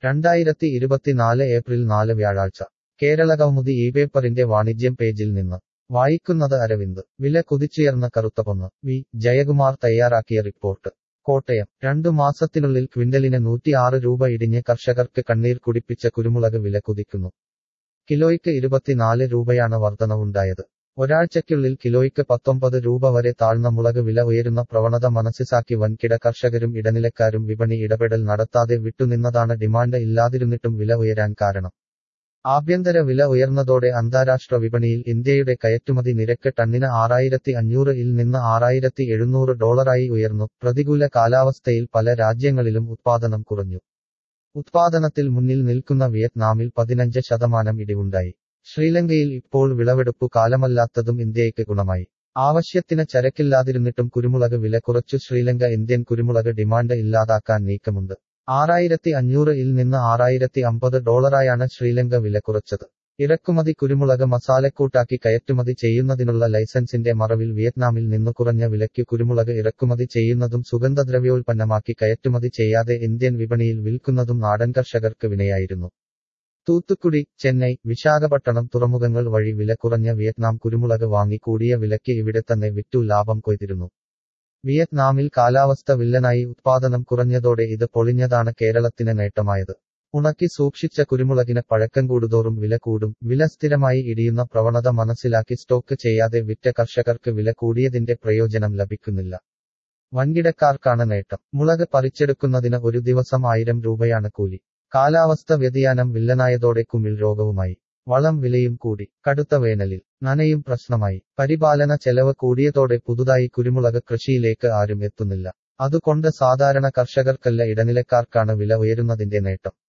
രണ്ടായിരത്തി ഇരുപത്തിനാല് ഏപ്രിൽ നാല് വ്യാഴാഴ്ച കേരളകൗമുദി ഈ പേപ്പറിന്റെ വാണിജ്യം പേജിൽ നിന്ന് വായിക്കുന്നത് അരവിന്ദ് വില കുതിച്ചുയർന്ന കറുത്തപൊന്ന് വി ജയകുമാർ തയ്യാറാക്കിയ റിപ്പോർട്ട് കോട്ടയം രണ്ടു മാസത്തിനുള്ളിൽ ക്വിന്റലിന് നൂറ്റിയാറ് രൂപ ഇടിഞ്ഞ് കർഷകർക്ക് കണ്ണീർ കുടിപ്പിച്ച കുരുമുളക് വില കുതിക്കുന്നു കിലോയ്ക്ക് ഇരുപത്തിനാല് രൂപയാണ് വർധനവുണ്ടായത് ഒരാഴ്ചയ്ക്കുള്ളിൽ കിലോയ്ക്ക് പത്തൊമ്പത് രൂപ വരെ താഴ്ന്ന മുളക് വില ഉയരുന്ന പ്രവണത മനസ്സിലാക്കി വൻകിട കർഷകരും ഇടനിലക്കാരും വിപണി ഇടപെടൽ നടത്താതെ വിട്ടുനിന്നതാണ് ഡിമാൻഡ് ഇല്ലാതിരുന്നിട്ടും വില ഉയരാൻ കാരണം ആഭ്യന്തര വില ഉയർന്നതോടെ അന്താരാഷ്ട്ര വിപണിയിൽ ഇന്ത്യയുടെ കയറ്റുമതി നിരക്ക് ടണ്ണിന് ആറായിരത്തി അഞ്ഞൂറ് ഇൽ നിന്ന് ആറായിരത്തി എഴുന്നൂറ് ഡോളറായി ഉയർന്നു പ്രതികൂല കാലാവസ്ഥയിൽ പല രാജ്യങ്ങളിലും ഉത്പാദനം കുറഞ്ഞു ഉത്പാദനത്തിൽ മുന്നിൽ നിൽക്കുന്ന വിയറ്റ്നാമിൽ പതിനഞ്ച് ശതമാനം ഇടിവുണ്ടായി ശ്രീലങ്കയിൽ ഇപ്പോൾ വിളവെടുപ്പു കാലമല്ലാത്തതും ഇന്ത്യയ്ക്ക് ഗുണമായി ആവശ്യത്തിന് ചരക്കില്ലാതിരുന്നിട്ടും കുരുമുളക് വില കുറച്ചു ശ്രീലങ്ക ഇന്ത്യൻ കുരുമുളക് ഡിമാൻഡ് ഇല്ലാതാക്കാൻ നീക്കമുണ്ട് ആറായിരത്തി അഞ്ഞൂറ് ഇൽ നിന്ന് ആറായിരത്തി അമ്പത് ഡോളറായാണ് ശ്രീലങ്ക വില കുറച്ചത് ഇറക്കുമതി കുരുമുളക് മസാലക്കൂട്ടാക്കി കയറ്റുമതി ചെയ്യുന്നതിനുള്ള ലൈസൻസിന്റെ മറവിൽ വിയറ്റ്നാമിൽ നിന്നു കുറഞ്ഞ വിലയ്ക്ക് കുരുമുളക് ഇറക്കുമതി ചെയ്യുന്നതും സുഗന്ധദ്രവ്യോൽപ്പന്നമാക്കി കയറ്റുമതി ചെയ്യാതെ ഇന്ത്യൻ വിപണിയിൽ വിൽക്കുന്നതും നാടൻ കർഷകർക്ക് വിനയായിരുന്നു തൂത്തുക്കുടി ചെന്നൈ വിശാഖപട്ടണം തുറമുഖങ്ങൾ വഴി വില കുറഞ്ഞ വിയറ്റ്നാം കുരുമുളക് വാങ്ങി കൂടിയ വിലയ്ക്ക് ഇവിടെ തന്നെ വിറ്റു ലാഭം കൊയ്തിരുന്നു വിയറ്റ്നാമിൽ കാലാവസ്ഥ വില്ലനായി ഉത്പാദനം കുറഞ്ഞതോടെ ഇത് പൊളിഞ്ഞതാണ് കേരളത്തിന് നേട്ടമായത് ഉണക്കി സൂക്ഷിച്ച കുരുമുളകിന് പഴക്കം കൂടുതോറും വില കൂടും വില സ്ഥിരമായി ഇടിയുന്ന പ്രവണത മനസ്സിലാക്കി സ്റ്റോക്ക് ചെയ്യാതെ വിറ്റ കർഷകർക്ക് വില കൂടിയതിന്റെ പ്രയോജനം ലഭിക്കുന്നില്ല വൻകിടക്കാർക്കാണ് നേട്ടം മുളക് പറിച്ചെടുക്കുന്നതിന് ഒരു ദിവസം ആയിരം രൂപയാണ് കൂലി കാലാവസ്ഥ വ്യതിയാനം വില്ലനായതോടെ കുമിൾ രോഗവുമായി വളം വിലയും കൂടി കടുത്ത വേനലിൽ നനയും പ്രശ്നമായി പരിപാലന ചെലവ് കൂടിയതോടെ പുതുതായി കുരുമുളക് കൃഷിയിലേക്ക് ആരും എത്തുന്നില്ല അതുകൊണ്ട് സാധാരണ കർഷകർക്കല്ല ഇടനിലക്കാർക്കാണ് വില ഉയരുന്നതിന്റെ നേട്ടം